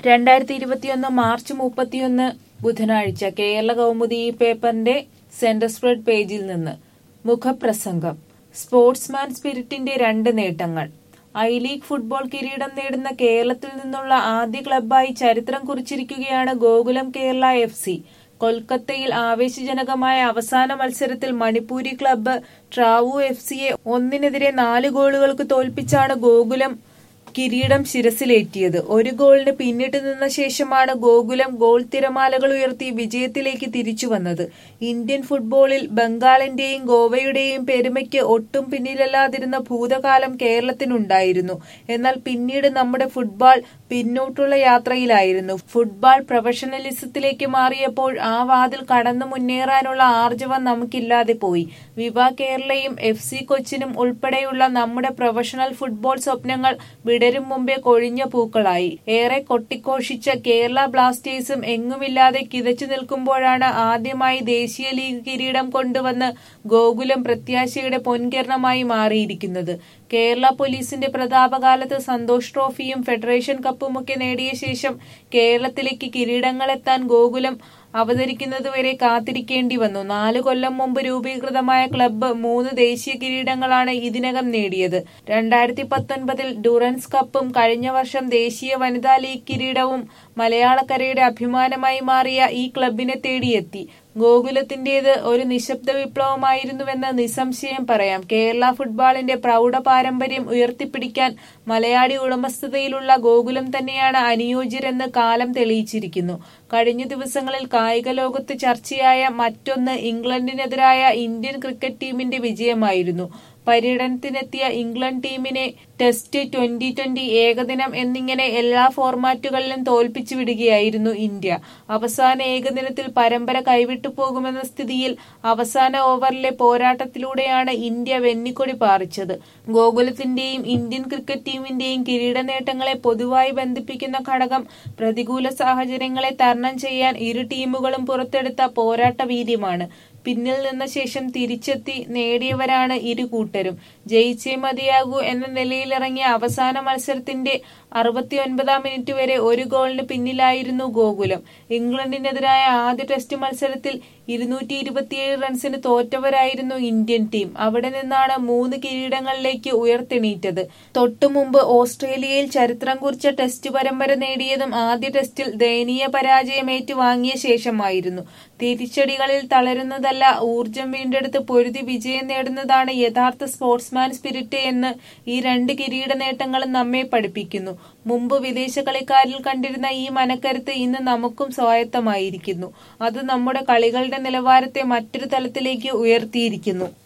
രണ്ടായിരത്തി ഇരുപത്തിയൊന്ന് മാർച്ച് മുപ്പത്തിയൊന്ന് ബുധനാഴ്ച കേരള കൗമുദി ഈ പേപ്പറിന്റെ സെന്റർ സ്പ്രെഡ് പേജിൽ നിന്ന് മുഖപ്രസംഗം സ്പോർട്സ്മാൻ സ്പിരിറ്റിന്റെ രണ്ട് നേട്ടങ്ങൾ ഐ ലീഗ് ഫുട്ബോൾ കിരീടം നേടുന്ന കേരളത്തിൽ നിന്നുള്ള ആദ്യ ക്ലബ്ബായി ചരിത്രം കുറിച്ചിരിക്കുകയാണ് ഗോകുലം കേരള എഫ് സി കൊൽക്കത്തയിൽ ആവേശജനകമായ അവസാന മത്സരത്തിൽ മണിപ്പൂരി ക്ലബ്ബ് ട്രാവു എഫ് സിയെ ഒന്നിനെതിരെ നാല് ഗോളുകൾക്ക് തോൽപ്പിച്ചാണ് ഗോകുലം കിരീടം ശിരസിലേറ്റിയത് ഒരു ഗോളിന് പിന്നിട്ട് നിന്ന ശേഷമാണ് ഗോകുലം ഗോൾ തിരമാലകൾ ഉയർത്തി വിജയത്തിലേക്ക് തിരിച്ചു വന്നത് ഇന്ത്യൻ ഫുട്ബോളിൽ ബംഗാളിന്റെയും ഗോവയുടെയും പെരുമയ്ക്ക് ഒട്ടും പിന്നിലല്ലാതിരുന്ന ഭൂതകാലം കേരളത്തിനുണ്ടായിരുന്നു എന്നാൽ പിന്നീട് നമ്മുടെ ഫുട്ബോൾ പിന്നോട്ടുള്ള യാത്രയിലായിരുന്നു ഫുട്ബോൾ പ്രൊഫഷണലിസത്തിലേക്ക് മാറിയപ്പോൾ ആ വാതിൽ കടന്നു മുന്നേറാനുള്ള ആർജവം നമുക്കില്ലാതെ പോയി വിവ കേരളയും എഫ് സി കൊച്ചിനും ഉൾപ്പെടെയുള്ള നമ്മുടെ പ്രൊഫഷണൽ ഫുട്ബോൾ സ്വപ്നങ്ങൾ വിടരും മുമ്പേ കൊഴിഞ്ഞ പൂക്കളായി ഏറെ കൊട്ടിഘോഷിച്ച കേരള ബ്ലാസ്റ്റേഴ്സും എങ്ങുമില്ലാതെ കിതച്ചു നിൽക്കുമ്പോഴാണ് ആദ്യമായി ദേശീയ ലീഗ് കിരീടം കൊണ്ടുവന്ന് ഗോകുലം പ്രത്യാശയുടെ പൊൻകിരണമായി മാറിയിരിക്കുന്നത് കേരള പോലീസിന്റെ പ്രതാപകാലത്ത് സന്തോഷ് ട്രോഫിയും ഫെഡറേഷൻ കപ്പുമൊക്കെ നേടിയ ശേഷം കേരളത്തിലേക്ക് കിരീടങ്ങളെത്താൻ ഗോകുലം അവതരിക്കുന്നതുവരെ കാത്തിരിക്കേണ്ടി വന്നു നാലു കൊല്ലം മുമ്പ് രൂപീകൃതമായ ക്ലബ്ബ് മൂന്ന് ദേശീയ കിരീടങ്ങളാണ് ഇതിനകം നേടിയത് രണ്ടായിരത്തി പത്തൊൻപതിൽ ഡുറൻസ് കപ്പും കഴിഞ്ഞ വർഷം ദേശീയ വനിതാ ലീഗ് കിരീടവും മലയാളക്കരയുടെ അഭിമാനമായി മാറിയ ഈ ക്ലബിനെ തേടിയെത്തി ഗോകുലത്തിന്റേത് ഒരു നിശബ്ദ വിപ്ലവമായിരുന്നുവെന്ന് നിസ്സംശയം പറയാം കേരള ഫുട്ബോളിന്റെ പ്രൗഢ പാരമ്പര്യം ഉയർത്തിപ്പിടിക്കാൻ മലയാളി ഉടമസ്ഥതയിലുള്ള ഗോകുലം തന്നെയാണ് അനുയോജ്യരെന്ന് കാലം തെളിയിച്ചിരിക്കുന്നു കഴിഞ്ഞ ദിവസങ്ങളിൽ കായിക ലോകത്ത് ചർച്ചയായ മറ്റൊന്ന് ഇംഗ്ലണ്ടിനെതിരായ ഇന്ത്യൻ ക്രിക്കറ്റ് ടീമിന്റെ വിജയമായിരുന്നു പര്യടനത്തിനെത്തിയ ഇംഗ്ലണ്ട് ടീമിനെ ടെസ്റ്റ് ട്വന്റി ട്വന്റി ഏകദിനം എന്നിങ്ങനെ എല്ലാ ഫോർമാറ്റുകളിലും തോൽപ്പിച്ചു വിടുകയായിരുന്നു ഇന്ത്യ അവസാന ഏകദിനത്തിൽ പരമ്പര കൈവിട്ടു പോകുമെന്ന സ്ഥിതിയിൽ അവസാന ഓവറിലെ പോരാട്ടത്തിലൂടെയാണ് ഇന്ത്യ വെന്നിക്കൊടി പാറിച്ചത് ഗോകുലത്തിന്റെയും ഇന്ത്യൻ ക്രിക്കറ്റ് ടീമിന്റെയും കിരീട നേട്ടങ്ങളെ പൊതുവായി ബന്ധിപ്പിക്കുന്ന ഘടകം പ്രതികൂല സാഹചര്യങ്ങളെ തരണം ചെയ്യാൻ ഇരു ടീമുകളും പുറത്തെടുത്ത പോരാട്ട വീര്യമാണ് പിന്നിൽ നിന്ന ശേഷം തിരിച്ചെത്തി നേടിയവരാണ് ഇരു കൂട്ടരും ജയിച്ചേ മതിയാകൂ എന്ന നിലയിലിറങ്ങിയ അവസാന മത്സരത്തിന്റെ അറുപത്തിയൊൻപതാം മിനിറ്റ് വരെ ഒരു ഗോളിന് പിന്നിലായിരുന്നു ഗോകുലം ഇംഗ്ലണ്ടിനെതിരായ ആദ്യ ടെസ്റ്റ് മത്സരത്തിൽ ഇരുന്നൂറ്റി ഇരുപത്തിയേഴ് റൺസിന് തോറ്റവരായിരുന്നു ഇന്ത്യൻ ടീം അവിടെ നിന്നാണ് മൂന്ന് കിരീടങ്ങളിലേക്ക് ഉയർത്തെണീറ്റത് തൊട്ടുമുമ്പ് ഓസ്ട്രേലിയയിൽ ചരിത്രം കുറിച്ച ടെസ്റ്റ് പരമ്പര നേടിയതും ആദ്യ ടെസ്റ്റിൽ ദയനീയ പരാജയമേറ്റ് വാങ്ങിയ ശേഷമായിരുന്നു തിരിച്ചടികളിൽ തളരുന്നതല്ല ഊർജം വീണ്ടെടുത്ത് പൊരുതി വിജയം നേടുന്നതാണ് യഥാർത്ഥ സ്പോർട്സ്മാൻ സ്പിരിറ്റ് എന്ന് ഈ രണ്ട് കിരീട നേട്ടങ്ങളും നമ്മെ പഠിപ്പിക്കുന്നു മുമ്പ് വിദേശ കളിക്കാരിൽ കണ്ടിരുന്ന ഈ മനക്കരുത്ത് ഇന്ന് നമുക്കും സ്വായത്തമായിരിക്കുന്നു അത് നമ്മുടെ കളികളുടെ നിലവാരത്തെ മറ്റൊരു തലത്തിലേക്ക് ഉയർത്തിയിരിക്കുന്നു